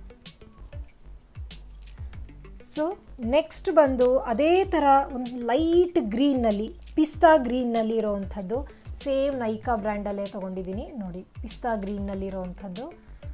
ಸೊ ನೆಕ್ಸ್ಟ್ ಬಂದು ಅದೇ ಥರ ಒಂದು ಲೈಟ್ ಗ್ರೀನ್ನಲ್ಲಿ ಪಿಸ್ತಾ ಗ್ರೀನ್ನಲ್ಲಿ ಇರೋವಂಥದ್ದು ಸೇಮ್ ನೈಕಾ ಬ್ರ್ಯಾಂಡಲ್ಲೇ ತೊಗೊಂಡಿದ್ದೀನಿ ನೋಡಿ ಪಿಸ್ತಾ ಗ್ರೀನ್ನಲ್ಲಿರೋವಂಥದ್ದು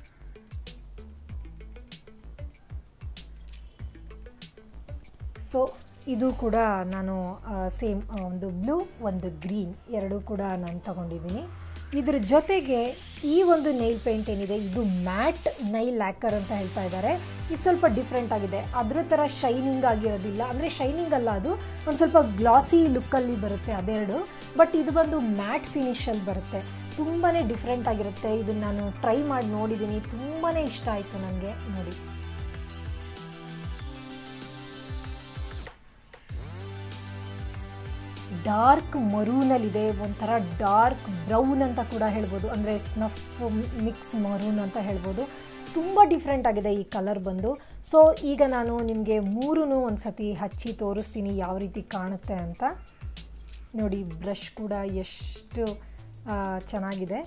ಸೊ ಇದು ಕೂಡ ನಾನು ಸೇಮ್ ಒಂದು ಬ್ಲೂ ಒಂದು ಗ್ರೀನ್ ಎರಡೂ ಕೂಡ ನಾನು ತಗೊಂಡಿದ್ದೀನಿ ಇದ್ರ ಜೊತೆಗೆ ಈ ಒಂದು ನೈಲ್ ಪೇಂಟ್ ಏನಿದೆ ಇದು ಮ್ಯಾಟ್ ನೈಲ್ ಲ್ಯಾಕರ್ ಅಂತ ಹೇಳ್ತಾ ಇದ್ದಾರೆ ಇದು ಸ್ವಲ್ಪ ಡಿಫ್ರೆಂಟ್ ಆಗಿದೆ ಅದರ ಥರ ಶೈನಿಂಗ್ ಆಗಿರೋದಿಲ್ಲ ಅಂದರೆ ಶೈನಿಂಗ್ ಅಲ್ಲ ಅದು ಒಂದು ಸ್ವಲ್ಪ ಗ್ಲಾಸಿ ಲುಕ್ಕಲ್ಲಿ ಬರುತ್ತೆ ಅದೆರಡು ಬಟ್ ಇದು ಬಂದು ಮ್ಯಾಟ್ ಫಿನಿಷಲ್ಲಿ ಬರುತ್ತೆ ತುಂಬಾ ಡಿಫ್ರೆಂಟ್ ಆಗಿರುತ್ತೆ ಇದನ್ನು ನಾನು ಟ್ರೈ ಮಾಡಿ ನೋಡಿದ್ದೀನಿ ತುಂಬಾ ಇಷ್ಟ ಆಯಿತು ನನಗೆ ನೋಡಿ ಡಾರ್ಕ್ ಮರೂನಲ್ಲಿದೆ ಒಂಥರ ಡಾರ್ಕ್ ಬ್ರೌನ್ ಅಂತ ಕೂಡ ಹೇಳ್ಬೋದು ಅಂದರೆ ಸ್ನಫ್ ಮಿಕ್ಸ್ ಮರೂನ್ ಅಂತ ಹೇಳ್ಬೋದು ತುಂಬ ಡಿಫ್ರೆಂಟ್ ಆಗಿದೆ ಈ ಕಲರ್ ಬಂದು ಸೊ ಈಗ ನಾನು ನಿಮಗೆ ಮೂರೂ ಒಂದು ಸತಿ ಹಚ್ಚಿ ತೋರಿಸ್ತೀನಿ ಯಾವ ರೀತಿ ಕಾಣುತ್ತೆ ಅಂತ ನೋಡಿ ಬ್ರಷ್ ಕೂಡ ಎಷ್ಟು ಚೆನ್ನಾಗಿದೆ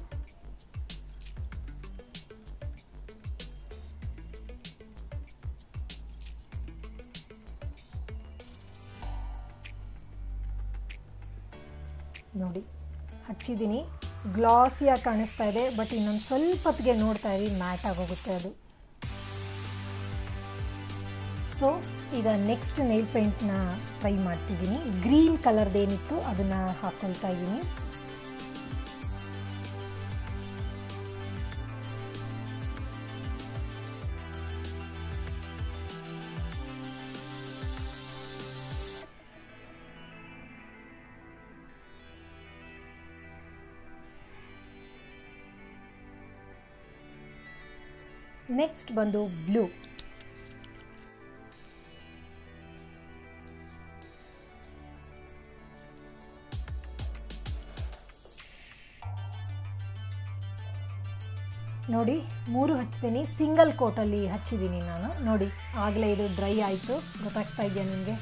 ನೋಡಿ ಹಚ್ಚಿದ್ದೀನಿ ಗ್ಲಾಸಿಯಾಗಿ ಕಾಣಿಸ್ತಾ ಇದೆ ಬಟ್ ಇನ್ನೊಂದು ಸ್ವಲ್ಪ ಹೊತ್ತಿಗೆ ನೋಡ್ತಾ ಇದ್ದೀವಿ ಮ್ಯಾಟ್ ಆಗೋಗುತ್ತೆ ಅದು ಸೊ ಈಗ ನೆಕ್ಸ್ಟ್ ನೈಲ್ ಪೇಂಟ್ನ ಟ್ರೈ ಮಾಡ್ತಿದ್ದೀನಿ ಗ್ರೀನ್ ಕಲರ್ದೇನಿತ್ತು ಅದನ್ನು ಹಾಕ್ಕೊಳ್ತಾ ಇದ್ದೀನಿ ನೆಕ್ಸ್ಟ್ ಬಂದು ಬ್ಲೂ ನೋಡಿ ಮೂರು ಹಚ್ಚಿದ್ದೀನಿ ಸಿಂಗಲ್ ಕೋಟಲ್ಲಿ ಹಚ್ಚಿದ್ದೀನಿ ನಾನು ನೋಡಿ ಆಗಲೇ ಇದು ಡ್ರೈ ಆಯಿತು ಗೊತ್ತಾಗ್ತಾ ಇದೆಯಾ ನಿಮಗೆ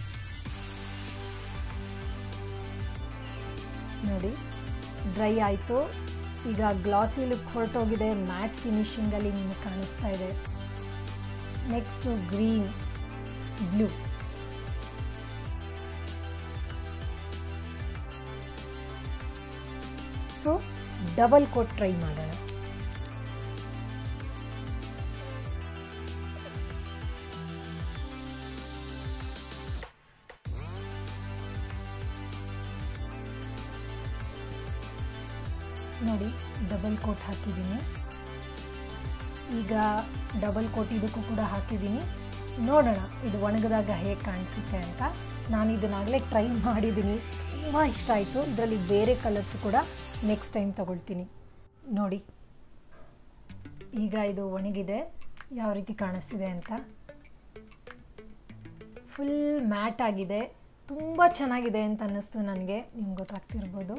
ನೋಡಿ ಡ್ರೈ ಆಯಿತು ಈಗ ಗ್ಲಾಸಿ ಲುಕ್ ಹೊರಟೋಗಿದೆ ಮ್ಯಾಟ್ ಫಿನಿಶಿಂಗಲ್ಲಿ ನಿಮಗೆ ಕಾಣಿಸ್ತಾ ಇದೆ next green blue so double coat try ಮಾಡೋಣ ನೋಡಿ ಡಬಲ್ ಕೋಟ್ ಹಾಕಿದ್ದೀನಿ ಈಗ ಡಬಲ್ ಕೋಟ್ ಇದಕ್ಕೂ ಕೂಡ ಹಾಕಿದ್ದೀನಿ ನೋಡೋಣ ಇದು ಒಣಗಿದಾಗ ಹೇಗೆ ಕಾಣಿಸುತ್ತೆ ಅಂತ ನಾನು ಇದನ್ನಾಗಲೇ ಟ್ರೈ ಮಾಡಿದ್ದೀನಿ ತುಂಬ ಇಷ್ಟ ಆಯಿತು ಇದರಲ್ಲಿ ಬೇರೆ ಕಲರ್ಸು ಕೂಡ ನೆಕ್ಸ್ಟ್ ಟೈಮ್ ತಗೊಳ್ತೀನಿ ನೋಡಿ ಈಗ ಇದು ಒಣಗಿದೆ ಯಾವ ರೀತಿ ಕಾಣಿಸ್ತಿದೆ ಅಂತ ಫುಲ್ ಮ್ಯಾಟ್ ಆಗಿದೆ ತುಂಬ ಚೆನ್ನಾಗಿದೆ ಅಂತ ಅನ್ನಿಸ್ತು ನನಗೆ ನಿಮ್ಗೆ ಗೊತ್ತಾಗ್ತಿರ್ಬೋದು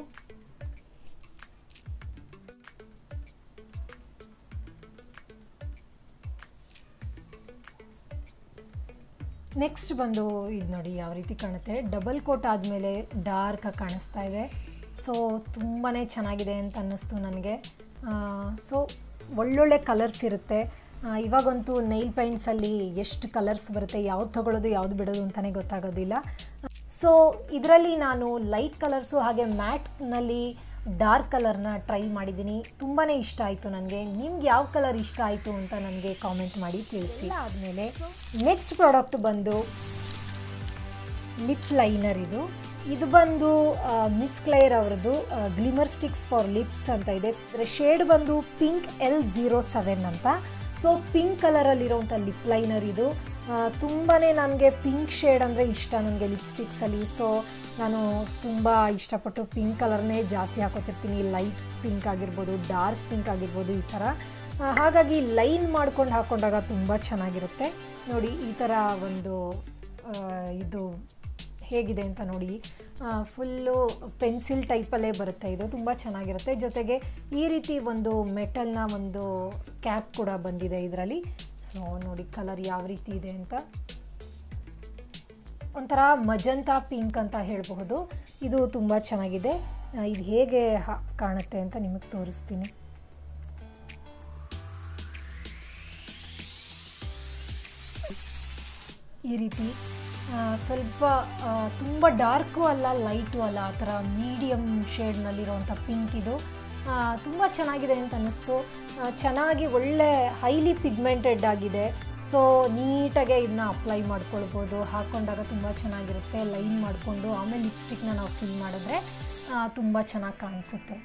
ನೆಕ್ಸ್ಟ್ ಬಂದು ಇದು ನೋಡಿ ಯಾವ ರೀತಿ ಕಾಣುತ್ತೆ ಡಬಲ್ ಕೋಟ್ ಆದಮೇಲೆ ಡಾರ್ಕಾಗಿ ಕಾಣಿಸ್ತಾ ಇದೆ ಸೊ ತುಂಬಾ ಚೆನ್ನಾಗಿದೆ ಅಂತ ಅನ್ನಿಸ್ತು ನನಗೆ ಸೊ ಒಳ್ಳೊಳ್ಳೆ ಕಲರ್ಸ್ ಇರುತ್ತೆ ಇವಾಗಂತೂ ನೈಲ್ ಪೈಂಟ್ಸಲ್ಲಿ ಎಷ್ಟು ಕಲರ್ಸ್ ಬರುತ್ತೆ ಯಾವ್ದು ತೊಗೊಳ್ಳೋದು ಯಾವ್ದು ಬಿಡೋದು ಅಂತಲೇ ಗೊತ್ತಾಗೋದಿಲ್ಲ ಸೊ ಇದರಲ್ಲಿ ನಾನು ಲೈಟ್ ಕಲರ್ಸು ಹಾಗೆ ಮ್ಯಾಟ್ನಲ್ಲಿ ಡಾರ್ಕ್ ಕಲರ್ನ ಟ್ರೈ ಮಾಡಿದ್ದೀನಿ ತುಂಬಾ ಇಷ್ಟ ಆಯಿತು ನನಗೆ ನಿಮ್ಗೆ ಯಾವ ಕಲರ್ ಇಷ್ಟ ಆಯಿತು ಅಂತ ನನಗೆ ಕಾಮೆಂಟ್ ಮಾಡಿ ತಿಳಿಸಿ ಆದಮೇಲೆ ನೆಕ್ಸ್ಟ್ ಪ್ರಾಡಕ್ಟ್ ಬಂದು ಲಿಪ್ ಲೈನರ್ ಇದು ಇದು ಬಂದು ಮಿಸ್ ಕ್ಲೇರ್ ಅವರದ್ದು ಗ್ಲಿಮರ್ ಸ್ಟಿಕ್ಸ್ ಫಾರ್ ಲಿಪ್ಸ್ ಅಂತ ಇದೆ ಶೇಡ್ ಬಂದು ಪಿಂಕ್ ಎಲ್ ಝೀರೋ ಸೆವೆನ್ ಅಂತ ಸೊ ಪಿಂಕ್ ಕಲರಲ್ಲಿರೋವಂಥ ಲಿಪ್ ಲೈನರ್ ಇದು ತುಂಬಾ ನನಗೆ ಪಿಂಕ್ ಶೇಡ್ ಅಂದರೆ ಇಷ್ಟ ನನಗೆ ಲಿಪ್ಸ್ಟಿಕ್ಸಲ್ಲಿ ಸೊ ನಾನು ತುಂಬ ಇಷ್ಟಪಟ್ಟು ಪಿಂಕ್ ಕಲರ್ನೇ ಜಾಸ್ತಿ ಹಾಕೋತಿರ್ತೀನಿ ಲೈಟ್ ಪಿಂಕ್ ಆಗಿರ್ಬೋದು ಡಾರ್ಕ್ ಪಿಂಕ್ ಆಗಿರ್ಬೋದು ಈ ಥರ ಹಾಗಾಗಿ ಲೈನ್ ಮಾಡ್ಕೊಂಡು ಹಾಕ್ಕೊಂಡಾಗ ತುಂಬ ಚೆನ್ನಾಗಿರುತ್ತೆ ನೋಡಿ ಈ ಥರ ಒಂದು ಇದು ಹೇಗಿದೆ ಅಂತ ನೋಡಿ ಫುಲ್ಲು ಪೆನ್ಸಿಲ್ ಟೈಪಲ್ಲೇ ಬರುತ್ತೆ ಇದು ತುಂಬ ಚೆನ್ನಾಗಿರುತ್ತೆ ಜೊತೆಗೆ ಈ ರೀತಿ ಒಂದು ಮೆಟಲ್ನ ಒಂದು ಕ್ಯಾಪ್ ಕೂಡ ಬಂದಿದೆ ಇದರಲ್ಲಿ ಸೊ ನೋಡಿ ಕಲರ್ ಯಾವ ರೀತಿ ಇದೆ ಅಂತ ಒಂಥರ ಮಜಂತಾ ಪಿಂಕ್ ಅಂತ ಹೇಳಬಹುದು ಇದು ತುಂಬ ಚೆನ್ನಾಗಿದೆ ಇದು ಹೇಗೆ ಕಾಣುತ್ತೆ ಅಂತ ನಿಮಗೆ ತೋರಿಸ್ತೀನಿ ಈ ರೀತಿ ಆ, ಸ್ವಲ್ಪ ಆ, ತುಂಬ ಡಾರ್ಕು ಅಲ್ಲ ಲೈಟು ಅಲ್ಲ ಆ ಥರ ಮೀಡಿಯಮ್ ಶೇಡ್ನಲ್ಲಿರುವಂಥ ಪಿಂಕ್ ಇದು ತುಂಬ ಚೆನ್ನಾಗಿದೆ ಅಂತ ಅನ್ನಿಸ್ತು ಆ, ಚೆನ್ನಾಗಿ ಒಳ್ಳೆ ಹೈಲಿ ಪಿಗ್ಮೆಂಟೆಡ್ ಆಗಿದೆ ಸೊ ನೀಟಾಗೆ ಇದನ್ನ ಅಪ್ಲೈ ಮಾಡ್ಕೊಳ್ಬೋದು ಹಾಕ್ಕೊಂಡಾಗ ತುಂಬ ಚೆನ್ನಾಗಿರುತ್ತೆ ಲೈನ್ ಮಾಡಿಕೊಂಡು ಆಮೇಲೆ ಲಿಪ್ಸ್ಟಿಕ್ನ ನಾವು ಫಿಲ್ ಮಾಡಿದ್ರೆ ತುಂಬ ಚೆನ್ನಾಗಿ ಕಾಣಿಸುತ್ತೆ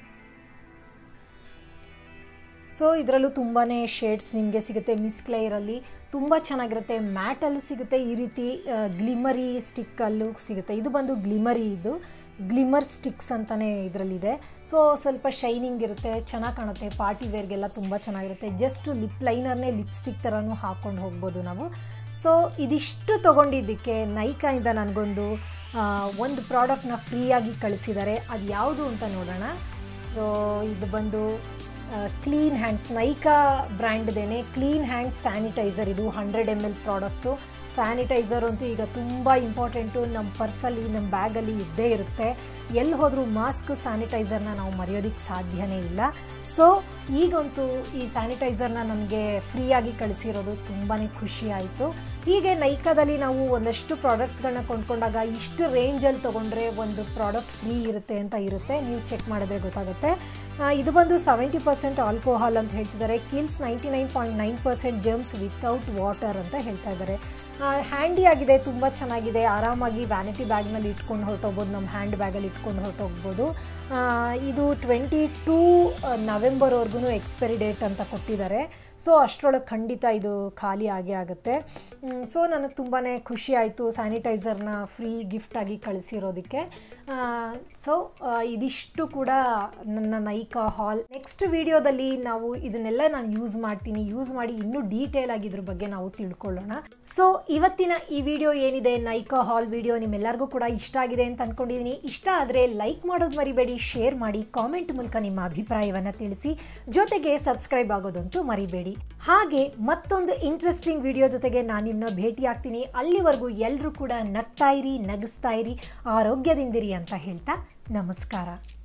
ಸೊ ಇದರಲ್ಲೂ ತುಂಬಾ ಶೇಡ್ಸ್ ನಿಮಗೆ ಸಿಗುತ್ತೆ ಮಿಸ್ ಕ್ಲೇಯರಲ್ಲಿ ತುಂಬ ಚೆನ್ನಾಗಿರುತ್ತೆ ಮ್ಯಾಟಲ್ಲೂ ಸಿಗುತ್ತೆ ಈ ರೀತಿ ಗ್ಲಿಮರಿ ಸ್ಟಿಕ್ಕಲ್ಲೂ ಸಿಗುತ್ತೆ ಇದು ಬಂದು ಗ್ಲಿಮರಿ ಇದು ಗ್ಲಿಮರ್ ಸ್ಟಿಕ್ಸ್ ಅಂತಲೇ ಇದರಲ್ಲಿದೆ ಸೊ ಸ್ವಲ್ಪ ಶೈನಿಂಗ್ ಇರುತ್ತೆ ಚೆನ್ನಾಗಿ ಕಾಣುತ್ತೆ ಪಾರ್ಟಿ ವೇರ್ಗೆಲ್ಲ ತುಂಬ ಚೆನ್ನಾಗಿರುತ್ತೆ ಜಸ್ಟ್ ಲಿಪ್ ಲೈನರ್ನೇ ಲಿಪ್ಸ್ಟಿಕ್ ಥರನೂ ಹಾಕ್ಕೊಂಡು ಹೋಗ್ಬೋದು ನಾವು ಸೊ ಇದಿಷ್ಟು ತೊಗೊಂಡಿದ್ದಕ್ಕೆ ನೈಕಾಯಿಂದ ನನಗೊಂದು ಆ, ಒಂದು ಪ್ರಾಡಕ್ಟ್ನ ಫ್ರೀಯಾಗಿ ಕಳಿಸಿದ್ದಾರೆ ಅದು ಯಾವುದು ಅಂತ ನೋಡೋಣ ಸೊ ಇದು ಬಂದು ಕ್ಲೀನ್ ಹ್ಯಾಂಡ್ಸ್ ನೈಕಾ ಬ್ರ್ಯಾಂಡ್ದೇನೆ ಕ್ಲೀನ್ ಹ್ಯಾಂಡ್ಸ್ ಸ್ಯಾನಿಟೈಸರ್ ಇದು hundred M L product sanitizer ಅಂತೂ ಈಗ ತುಂಬ ಇಂಪಾರ್ಟೆಂಟು ನಮ್ಮ ಪರ್ಸಲ್ಲಿ ನಮ್ಮ ಬ್ಯಾಗಲ್ಲಿ ಇದ್ದೇ ಇರುತ್ತೆ ಎಲ್ಲಿ ಹೋದರೂ ಮಾಸ್ಕ್ ಸ್ಯಾನಿಟೈಸರ್ನ ನಾವು ಮರೆಯೋದಕ್ಕೆ ಸಾಧ್ಯನೇ ಇಲ್ಲ ಸೊ ಈಗಂತೂ ಈ ಸ್ಯಾನಿಟೈಸರ್ನ ನಮಗೆ ಫ್ರೀಯಾಗಿ ಕಳಿಸಿರೋದು ತುಂಬಾ ಖುಷಿ ಆಯಿತು ಹೀಗೆ ನೈಕಾದಲ್ಲಿ ನಾವು ಒಂದಷ್ಟು ಪ್ರಾಡಕ್ಟ್ಸ್ಗಳನ್ನ ಕೊಂಡ್ಕೊಂಡಾಗ ಇಷ್ಟು ರೇಂಜಲ್ಲಿ ತೊಗೊಂಡ್ರೆ ಒಂದು ಪ್ರಾಡಕ್ಟ್ ಫ್ರೀ ಇರುತ್ತೆ ಅಂತ ಇರುತ್ತೆ ನೀವು ಚೆಕ್ ಮಾಡಿದ್ರೆ ಗೊತ್ತಾಗುತ್ತೆ ಆ, ಇದು ಬಂದು ಸೆವೆಂಟಿ ಪರ್ಸೆಂಟ್ ಆಲ್ಕೋಹಾಲ್ ಅಂತ ಹೇಳ್ತಿದ್ದಾರೆ kills ninety nine point nine percent germs without water ಅಂತ ಹೇಳ್ತಾ ಇದ್ದಾರೆ ಹ್ಯಾಂಡಿ ಆಗಿದೆ ತುಂಬ ಚೆನ್ನಾಗಿದೆ ಆರಾಮಾಗಿ ವ್ಯಾನಿಟಿ ಬ್ಯಾಗ್ನಲ್ಲಿ ಇಟ್ಕೊಂಡು ಹೊರಟೋಗ್ಬೋದು ನಮ್ಮ ಹ್ಯಾಂಡ್ ಬ್ಯಾಗಲ್ಲಿ ಇಟ್ಕೊಂಡು ಹೊರಟೋಗ್ಬೋದು ಆ, ಇದು ಟ್ವೆಂಟಿ ಟೂ ನವೆಂಬರ್ವರೆಗೂ ಎಕ್ಸ್ಪೈರಿ ಡೇಟ್ ಅಂತ ಕೊಟ್ಟಿದ್ದಾರೆ ಸೊ ಅಷ್ಟರೊಳಗೆ ಖಂಡಿತ ಇದು ಖಾಲಿ ಆಗೇ ಆಗುತ್ತೆ ಸೊ ನನಗೆ ತುಂಬಾ ಖುಷಿ ಆಯಿತು ಸ್ಯಾನಿಟೈಸರ್ನ ಫ್ರೀ ಗಿಫ್ಟಾಗಿ ಕಳಿಸಿರೋದಕ್ಕೆ ಸೊ ಇದಿಷ್ಟು ಕೂಡ ನನ್ನ ನೈಕಾ ಹಾಲ್ ನೆಕ್ಸ್ಟ್ ವಿಡಿಯೋದಲ್ಲಿ ನಾವು ಇದನ್ನೆಲ್ಲ ನಾನು ಯೂಸ್ ಮಾಡ್ತೀನಿ ಯೂಸ್ ಮಾಡಿ ಇನ್ನೂ ಡೀಟೇಲ್ ಆಗಿ ಇದ್ರ ಬಗ್ಗೆ ನಾವು ತಿಳ್ಕೊಳ್ಳೋಣ ಸೊ ಇವತ್ತಿನ ಈ ವಿಡಿಯೋ ಏನಿದೆ ನೈಕಾ ಹಾಲ್ ವಿಡಿಯೋ ನಿಮ್ಮೆಲ್ಲರಿಗೂ ಕೂಡ ಇಷ್ಟ ಆಗಿದೆ ಅಂತ ಅಂದ್ಕೊಂಡಿದ್ದೀನಿ ಇಷ್ಟ ಆದರೆ ಲೈಕ್ ಮಾಡೋದು ಮರಿಬೇಡಿ ಶೇರ್ ಮಾಡಿ ಕಾಮೆಂಟ್ ಮೂಲಕ ನಿಮ್ಮ ಅಭಿಪ್ರಾಯವನ್ನು ತಿಳಿಸಿ ಜೊತೆಗೆ ಸಬ್ಸ್ಕ್ರೈಬ್ ಆಗೋದಂತೂ ಮರಿಬೇಡಿ ಹಾಗೆ ಮತ್ತೊಂದು ಇಂಟ್ರೆಸ್ಟಿಂಗ್ ವಿಡಿಯೋ ಜೊತೆಗೆ ನಾನು ನಿಮ್ಮನ್ನ ಭೇಟಿ ಆಗ್ತೀನಿ ಅಲ್ಲಿವರೆಗೂ ಎಲ್ಲರೂ ಕೂಡ ನಗ್ತಾ ಇರಿ ನಗಿಸ್ತಾ ಇರಿ ಆರೋಗ್ಯದಿಂದಿರಿ ಅಂತ ಹೇಳ್ತಾ ನಮಸ್ಕಾರ